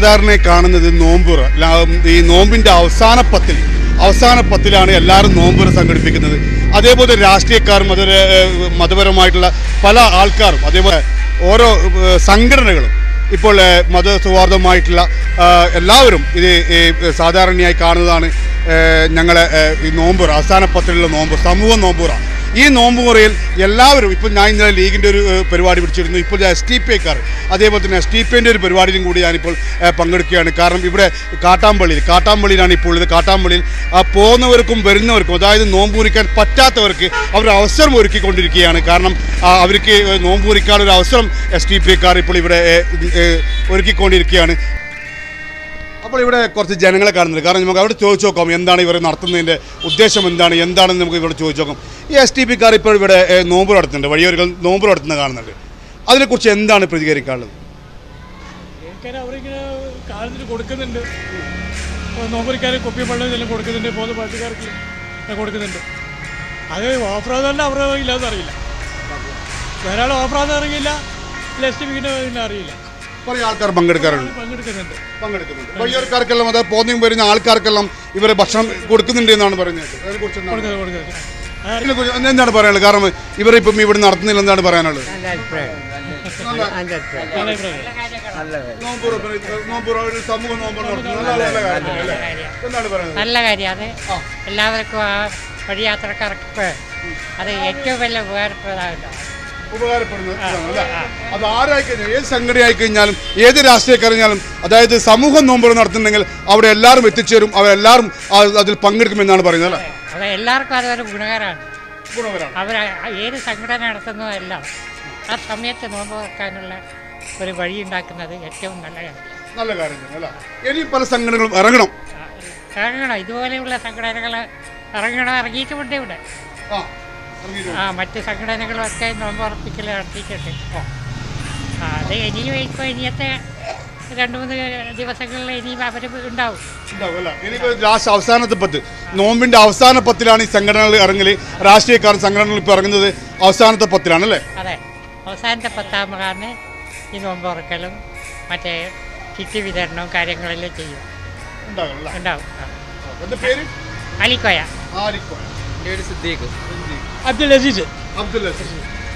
സാധാരണ കാണുന്നത് നോമ്പുറ ലാ- ഈ നോമ്പിന്റെ അവസാന പത്തിൽ അവസാന പത്തിലാണ് എല്ലാവരും നോമ്പുറ സംഘടിപ്പിക്കുന്നത് അതേപോലെ രാഷ്ട്രീയക്കാരും മത മതപരമായിട്ടുള്ള പല ആൾക്കാരും അതേപോലെ ഓരോ ഏഹ്, സംഘടനകളും ഇപ്പോൾ ഏഹ്, മതസൗഹാർദ്ദമായിട്ടുള്ള ആഹ്, എല്ലാവരും ഇത് ഈ സാധാരണയായി കാണുന്നതാണ് ഏഹ്, ഞങ്ങളെ ഏഹ്, ഈ നോമ്പുറ അവസാന പത്തിലുള്ള നോമ്പ് സമൂഹ നോമ്പുറ ഈ നോമ്പ് മുറയിൽ എല്ലാവരും ഇപ്പോൾ ഞാൻ ഇന്നലെ ലീഗിൻ്റെ ഒരു ഏഹ്, പരിപാടി പിടിച്ചിരുന്നു ഇപ്പോൾ എസ് ടി പി ഐക്കാർ അതേപോലെ തന്നെ എസ് ടി പിൻ്റെ ഒരു പരിപാടിയിലും കൂടി ഞാനിപ്പോൾ ഏഹ്, പങ്കെടുക്കുകയാണ് കാരണം ഇവിടെ കാട്ടാമ്പള്ളിയിൽ കാട്ടാമ്പള്ളിയിലാണ് ഇപ്പോൾ ഉള്ളത് കാട്ടാമ്പള്ളിയിൽ ആ പോകുന്നവർക്കും വരുന്നവർക്കും അതായത് നോമ്പ് കുറിക്കാൻ പറ്റാത്തവർക്ക് അവർ അവസരം ഒരുക്കിക്കൊണ്ടിരിക്കുകയാണ് കാരണം ആ, അവർക്ക് നോമ്പ് കുറിക്കാൻ ഒരു അവസരം എസ് ടി പി ഐക്കാർ ഇപ്പോൾ ഇവിടെ ഏഹ്, ഏഹ്, ഒരുക്കിക്കൊണ്ടിരിക്കുകയാണ് അപ്പോൾ ഇവിടെ കുറച്ച് ജനങ്ങളെ കാണുന്നുണ്ട് കാരണം നമുക്ക് അവിടെ ചോദിച്ചു നോക്കാം എന്താണ് ഇവർ നടത്തുന്നതിൻ്റെ ഉദ്ദേശം എന്താണ് എന്താണെന്ന് നമുക്ക് ഇവിടെ ചോദിച്ചു നോക്കാം ഈ എസ് ടി പിക്കാർ ഇപ്പോൾ ഇവിടെ ഏഹ്, നോമ്പ് നടത്തുന്നുണ്ട് വഴിയോരങ്ങൾ നോമ്പ് നടത്തുന്നത് കാണുന്നുണ്ട് അതിനെക്കുറിച്ച് എന്താണ് പ്രതികരിക്കാനുള്ളത് കേൾക്കാൻ അവരിങ്ങനെ കാലത്തിന് കൊടുക്കുന്നുണ്ട് നോമ്പരിക്കാർ കുപ്പി വെള്ളം ഇതെല്ലാം കൊടുക്കുന്നുണ്ട് പോകുന്ന പാർട്ടിക്കാർക്ക് കൊടുക്കുന്നുണ്ട് അത് ഓഫറാന്നല്ല അവരെ ഇല്ലാന്ന് അറിയില്ല വേറെ ആൾ ഓഫറാന്ന് അറിയില്ല ലെസ്റ്റ് പിന്നെ അറിയില്ല കുറേ ആൾക്കാർ പങ്കെടുക്കാറുണ്ട് പങ്കെടുക്കുന്നുണ്ട് പങ്കെടുക്കുന്നുണ്ട് വഴിയോരക്കാർക്കെല്ലാം അത് പോന്നെയും വരുന്ന ആൾക്കാർക്കെല്ലാം ഇവരെ ഭക്ഷണം കൊടുക്കുന്നുണ്ട് എന്നാണ് പറയുന്നത് അതിനെക്കുറിച്ച് എന്താണ് കൊടുക്കുന്നത് കൊടുക്കുന്നത് ആ, ഇതിനെക്കുറിച്ച് എന്താണ് പറയാനുള്ളത് കാരണം ഇവരിപ്പം ഇവിടെ നടത്തുന്നില്ല എന്താണ് പറയാനുള്ളത് നല്ല അഭിപ്രായം നല്ല അഭിപ്രായം നല്ല അഭിപ്രായം. നല്ല കാര്യം നോമ്പുറ നോമ്പുറ ഒരു സമൂഹ നോമ്പ് നടത്തുന്നത് നല്ല നല്ല കാര്യമല്ലേ? എന്താണ് പറയുന്നത് നല്ല കാര്യമാണ് എല്ലാവർക്കും ആ വഴിയാത്രക്കാർക്ക് അത് ഏറ്റവും വലിയ ഉപകാരപ്രദമായിട്ടാണ് ഉപകാരപ്പെടുന്നത് ഇതാണ് അല്ലേ? അത് ആരായി കഴിഞ്ഞാൽ ഏത് സംഘടനയായി കഴിഞ്ഞാലും ഏത് രാഷ്ട്രീയക്കാരഞ്ഞാലും അതായത് സമൂഹം നോമ്പുറ നടത്തുന്നുണ്ടെങ്കിൽ അവിടെ എല്ലാവരും എത്തിച്ചേരും അവരെല്ലാവരും ആ- അതിൽ പങ്കെടുക്കുമെന്നാണ് പറയുന്നത് അല്ലേ അത് എല്ലാവർക്കും അതൊരു ഗുണകരമാണ് ഗുണകരമാണ് അവർ ഏത് സംഘടന നടത്തുന്നതെല്ലാം ആ സമയത്ത് നോമ്പ് വെക്കാനുള്ള ഒരു വഴി ഉണ്ടാക്കുന്നത് ഏറ്റവും നല്ല കാര്യം നല്ല കാര്യം തന്നെ അല്ലേ ഇനി പല സംഘടനകളും ഇറങ്ങണം ഇറങ്ങണം ഇതുപോലെയുള്ള സംഘടനകൾ ഇറങ്ങണം ഇറങ്ങിയിട്ടുമുണ്ട് ഇവിടെ ആ ഇറങ്ങിയിട്ടുണ്ട്. ആ മറ്റ് സംഘടനകളൊക്കെ നോമ്പ് ഉറപ്പിക്കൽ നടത്തിയിട്ടുണ്ട് ആ അത് ഇനിയും ഇപ്പോൾ ഇനിയത്തെ രണ്ട് മൂന്ന് ദിവസങ്ങളിൽ ഇനിയും അവർ ഉണ്ടാവും ഉണ്ടാവും അല്ലേ? ഇനിയിപ്പോ ലാസ്റ്റ് അവസാനത്തെ പത്ത് നോമ്പിന്റെ അവസാന പത്തിലാണ് ഈ സംഘടനകൾ ഇറങ്ങല് രാഷ്ട്രീയക്കാർ സംഘടനകൾ ഇപ്പൊ ഇറങ്ങുന്നത് അവസാനത്തെ പത്തിലാണ് അല്ലേ അതെ അവസാനത്തെ പത്താമതാണ് ഈ നോമ്പ് ഉറക്കലും മറ്റേ കിറ്റ് വിതരണവും കാര്യങ്ങളെല്ലാം ചെയ്യും ഉണ്ടാവും അല്ലേ? ഉണ്ടാവും ആ. എന്താ പേര് അലിക്കോയ ആരിക്കോയ പേര് സിദ്ദീഖ് അബ്ദുൽ അസീസ് അബ്ദുൽ അസീസ്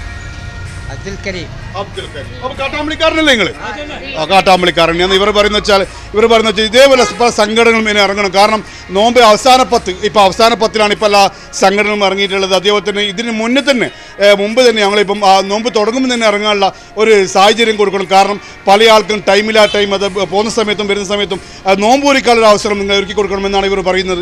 അബ്ദുൽ കരീം അബ്ദുൽ കരീം അപ്പൊ കാട്ടാമ്പളിക്കാരനല്ലേ നിങ്ങള് ആ കാട്ടാമ്പളിക്കാരൻ എന്ന് ഇവർ പറയുന്ന വെച്ചാൽ ഇവർ പറയുന്ന വെച്ചാൽ ഇതേപോലെ പല സംഘടനകളും ഇനി ഇറങ്ങണം കാരണം നോമ്പ് അവസാന പത്ത് ഇപ്പൊ അവസാന പത്തിലാണ് ഇപ്പൊ എല്ലാ സംഘടനകളും ഇറങ്ങിയിട്ടുള്ളത് അതേപോലെ തന്നെ ഇതിന് മുന്നേ തന്നെ ഏ, മുമ്പ് തന്നെ ഞങ്ങളിപ്പം ആ നോമ്പ് തുടങ്ങുമ്പോൾ തന്നെ ഇറങ്ങാനുള്ള ഒരു സാഹചര്യം കൊടുക്കണം കാരണം പല ആൾക്കും ടൈമിലാ ടൈം അത് പോകുന്ന സമയത്തും വരുന്ന സമയത്തും ആ, നോമ്പ് ഒരുക്കാനുള്ള അവസരം നിങ്ങൾ ഒരുക്കി കൊടുക്കണമെന്നാണ് ഇവർ പറയുന്നത്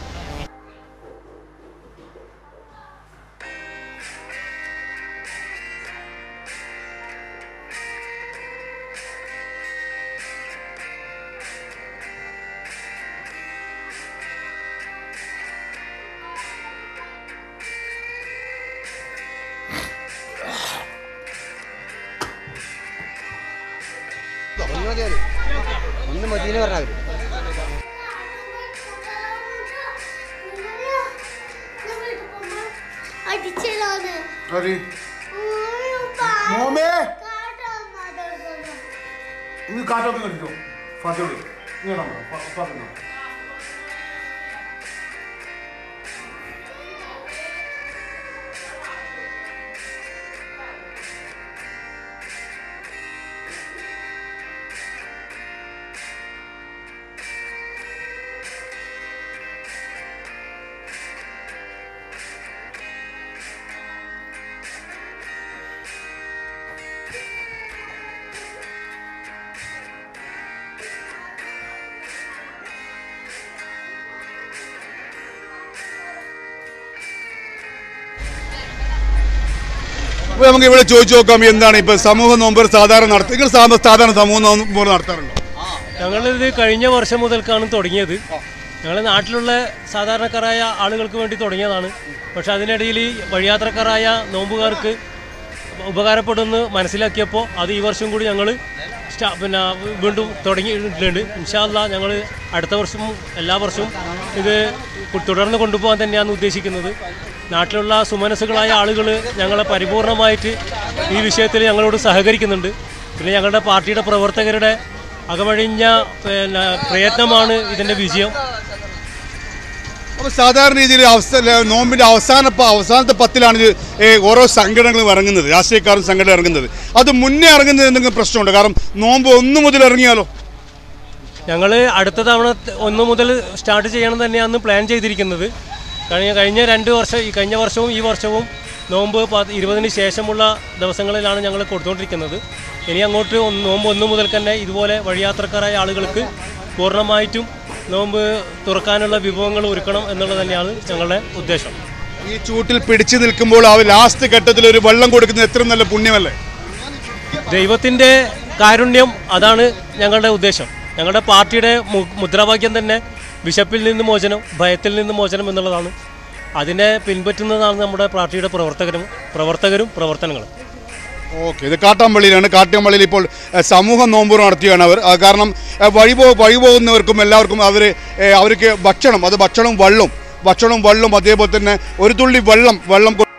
ഒന്ന് മതി അവര് ഒന്ന് മതിയെന്ന് പറഞ്ഞവര് അടിച്ചതാണ് ഇത് കാറ്റൊക്കെ കണ്ടിട്ടോ ഫാറ്റോളി ഫാറ്റോ അപ്പോൾ നമുക്ക് ഇവിടെ ചോദിച്ചു നോക്കാം എന്താണ് ഇപ്പൊ സമൂഹ നോമ്പ് സാധാരണ നടത്തുക നിങ്ങൾ സാ- സാധാരണ സമൂഹ നോമ്പ് നടത്താറുണ്ടോ ഞങ്ങളിത് കഴിഞ്ഞ വർഷം മുതൽക്കാണ് തുടങ്ങിയത് ഞങ്ങൾ നാട്ടിലുള്ള സാധാരണക്കാരായ ആളുകൾക്ക് വേണ്ടി തുടങ്ങിയതാണ് പക്ഷെ അതിനിടയിൽ ഈ വഴിയാത്രക്കാരായ നോമ്പുകാർക്ക് ഉപകാരപ്പെടുമെന്ന് മനസ്സിലാക്കിയപ്പോൾ അത് ഈ വർഷം കൂടി ഞങ്ങൾ പിന്നെ വീണ്ടും തുടങ്ങിയിട്ടുണ്ട് ഇൻഷാല്ല ഞങ്ങൾ അടുത്ത വർഷവും എല്ലാ വർഷവും ഇത് കു- തുടർന്ന് കൊണ്ടുപോകാൻ തന്നെയാണ് ഉദ്ദേശിക്കുന്നത് നാട്ടിലുള്ള സുമനസ്സുകളായ ആളുകൾ ഞങ്ങളെ പരിപൂർണമായിട്ട് ഈ വിഷയത്തിൽ ഞങ്ങളോട് സഹകരിക്കുന്നുണ്ട് പിന്നെ ഞങ്ങളുടെ പാർട്ടിയുടെ പ്രവർത്തകരുടെ അകമഴിഞ്ഞ പിന്നെ പ്രയത്നമാണ് ഇതിൻ്റെ വിജയം അപ്പോൾ സാധാരണ രീതിയിൽ അവസ്ഥ നോമ്പിന്റെ അവസാന പ- അവസാനത്തെ പത്തിലാണ് ഇത് ഏ, ഓരോ സംഘടനകളും ഇറങ്ങുന്നത് രാഷ്ട്രീയക്കാരും സംഘടന ഇറങ്ങുന്നത് അത് മുന്നേ ഇറങ്ങുന്നത് എന്തെങ്കിലും പ്രശ്നമുണ്ട് കാരണം നോമ്പ് ഒന്ന് മുതൽ ഇറങ്ങിയാലോ ഞങ്ങൾ അടുത്ത തവണ ത- ഒന്ന് മുതൽ സ്റ്റാർട്ട് ചെയ്യണം തന്നെയാണ് പ്ലാൻ ചെയ്തിരിക്കുന്നത് കഴിഞ്ഞ കഴിഞ്ഞ രണ്ട് വർഷം ഈ കഴിഞ്ഞ വർഷവും ഈ വർഷവും നോമ്പ് പത്ത് ഇരുപതിന് ശേഷമുള്ള ദിവസങ്ങളിലാണ് ഞങ്ങൾ കൊടുത്തുകൊണ്ടിരിക്കുന്നത് ഇനി അങ്ങോട്ട് ഒന്ന് നോമ്പ് ഒന്ന് മുതൽ തന്നെ ഇതുപോലെ വഴിയാത്രക്കാരായ ആളുകൾക്ക് പൂർണ്ണമായിട്ടും നോമ്പ് തുറക്കാനുള്ള വിഭവങ്ങൾ ഒരുക്കണം എന്നുള്ളത് തന്നെയാണ് ഞങ്ങളുടെ ഉദ്ദേശം ഈ ചൂട്ടിൽ പിടിച്ചു നിൽക്കുമ്പോൾ ആ ലാസ്റ്റ് ഘട്ടത്തിൽ ഒരു വെള്ളം കൊടുക്കുന്നത് എത്ര നല്ല പുണ്യമല്ലേ ദൈവത്തിൻ്റെ കാരുണ്യം അതാണ് ഞങ്ങളുടെ ഉദ്ദേശം ഞങ്ങളുടെ പാർട്ടിയുടെ മു- മുദ്രാവാക്യം തന്നെ വിശപ്പിൽ നിന്ന് മോചനം ഭയത്തിൽ നിന്ന് മോചനം എന്നുള്ളതാണ് അതിനെ പിൻപറ്റുന്നതാണ് നമ്മുടെ പാർട്ടിയുടെ പ്രവർത്തകരും പ്രവർത്തകരും പ്രവർത്തനങ്ങളും ഓക്കെ ഇത് കാട്ടാമ്പള്ളിയിലാണ് കാട്ടാമ്പള്ളിയിൽ ഇപ്പോൾ എഹ്, സമൂഹ നോമ്പ് നടത്തിയാണ് അവർ ആ, കാരണം എഹ്, വഴി പോ വഴി പോകുന്നവർക്കും എല്ലാവർക്കും അവർ അവർക്ക് ഭക്ഷണം അത് ഭക്ഷണവും വെള്ളവും ഭക്ഷണവും വെള്ളവും അതേപോലെ തന്നെ ഒരു തുള്ളി വെള്ളം വെള്ളം കൊ-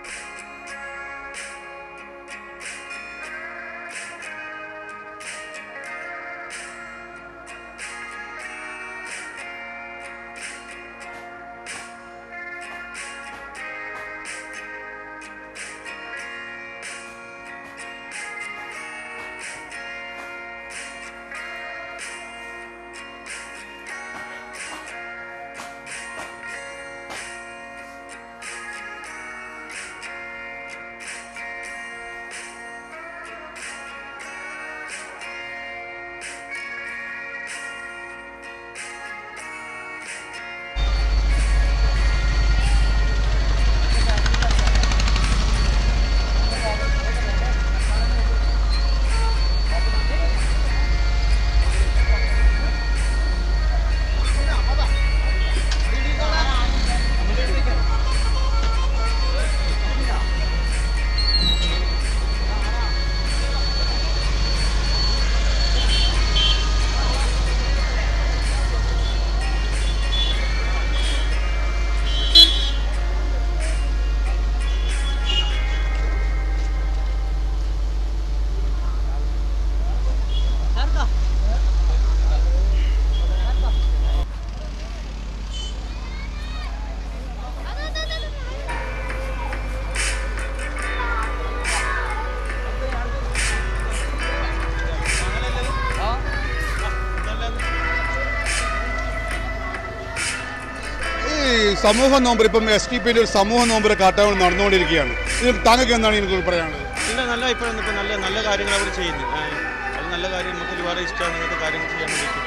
ഈ സമൂഹ നോമ്പർ ഇപ്പം എസ് ടി പിന്റെ ഒരു സമൂഹ നോമ്പർ കാട്ടാവൾ നടന്നുകൊണ്ടിരിക്കുകയാണ് ഇത് താങ്കൾക്ക് എന്താണ് എനിക്ക് പറയാനുള്ളത് നല്ല നല്ല അഭിപ്രായം ഇപ്പം നല്ല നല്ല കാര്യങ്ങൾ അവർ ചെയ്യുന്നു ആ, അത് നല്ല കാര്യം നമുക്ക് ഒരുപാട് ഇഷ്ടമാണ് ഇങ്ങനത്തെ കാര്യങ്ങൾ ചെയ്യാൻ വേണ്ടിയിട്ട്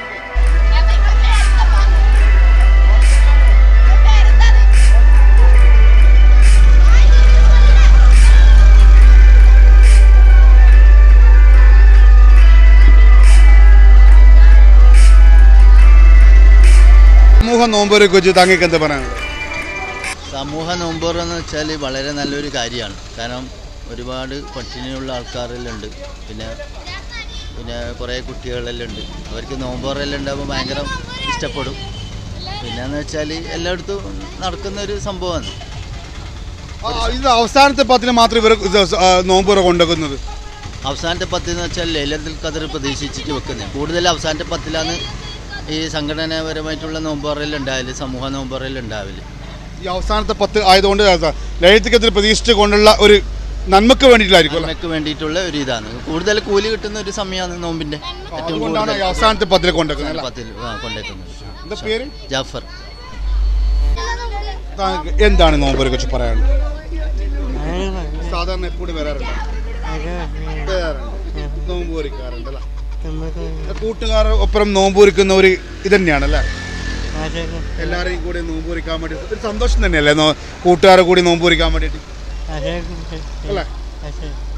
സമൂഹ നോമ്പരെ കുറിച്ച് താങ്കൾക്ക് എന്താ പറയാനുള്ളത് സമൂഹ നോമ്പോർ എന്ന് വെച്ചാൽ വളരെ നല്ലൊരു കാര്യമാണ് കാരണം ഒരുപാട് പട്ടിണിയുള്ള ആൾക്കാരെല്ലാം ഉണ്ട് പിന്നെ പിന്നെ കുറേ കുട്ടികളെല്ലാം ഉണ്ട് അവർക്ക് നോമ്പോറെല്ലാം ഉണ്ടാകുമ്പോൾ ഭയങ്കര ഇഷ്ടപ്പെടും പിന്നെന്ന് വെച്ചാൽ എല്ലായിടത്തും നടക്കുന്ന ഒരു സംഭവമാണ് ആ, ഇത് അവസാനത്തെ പത്തിന് മാത്രം ഇവർ നോമ്പുറ കൊണ്ടുവെക്കുന്നത് അവസാനത്തെ പത്തെന്ന് വെച്ചാൽ ലൈലത്തിൽ കതിർ പ്രതീക്ഷിച്ചിട്ട് വെക്കുന്നത് കൂടുതൽ അവസാനത്തെ പത്തിലാണ് ഈ സംഘടനാപരമായിട്ടുള്ള നോമ്പോറെല്ലാം ഉണ്ടാവില്ല സമൂഹ നോമ്പോറെല്ലാം ഉണ്ടാവില്ല ഈ അവസാനത്തെ പത്ത് ആയതുകൊണ്ട് ലളിതക്കത്തിൽ പ്രതീക്ഷിച്ചു കൊണ്ടുള്ള ഒരു നന്മക്ക് വേണ്ടിയിട്ടായിരിക്കും അല്ലേ? നന്മയ്ക്ക് വേണ്ടിയിട്ടുള്ള ഒരു ഇതാണ് കൂടുതൽ കൂലി കിട്ടുന്ന ഒരു സമയമാണ് നോമ്പിന്റെ ഏറ്റവും അതുകൊണ്ടാണ് ഈ കൂടുതൽ അവസാനത്തെ പത്തിൽ കൊണ്ടുവെക്കുന്നത് അല്ലേ? പത്തിൽ ആ, കൊണ്ടേക്കുന്നത് എന്താ പേര് ജാഫർ താങ്കൾക്ക് എന്താണ് നോമ്പരെ കുറിച്ച് പറയാനുള്ളത് സാധാരണ എപ്പോഴും വരാറുണ്ട് വരാറുണ്ട് നോമ്പ് പൊരിക്കാറുണ്ട് അല്ലേ കൂട്ടുകാർ ഒപ്പം നോമ്പ് പൊരിക്കുന്ന ഒരു ഇത് തന്നെയാണല്ലേ എല്ലാവരെയും കൂടി നോമ്പ് പൊരിക്കാൻ വേണ്ടി ഒരു സന്തോഷം തന്നെയല്ലേ നോ- കൂട്ടുകാരെ കൂടി നോമ്പ് പൊരിക്കാൻ വേണ്ടിയിട്ട് അല്ലേ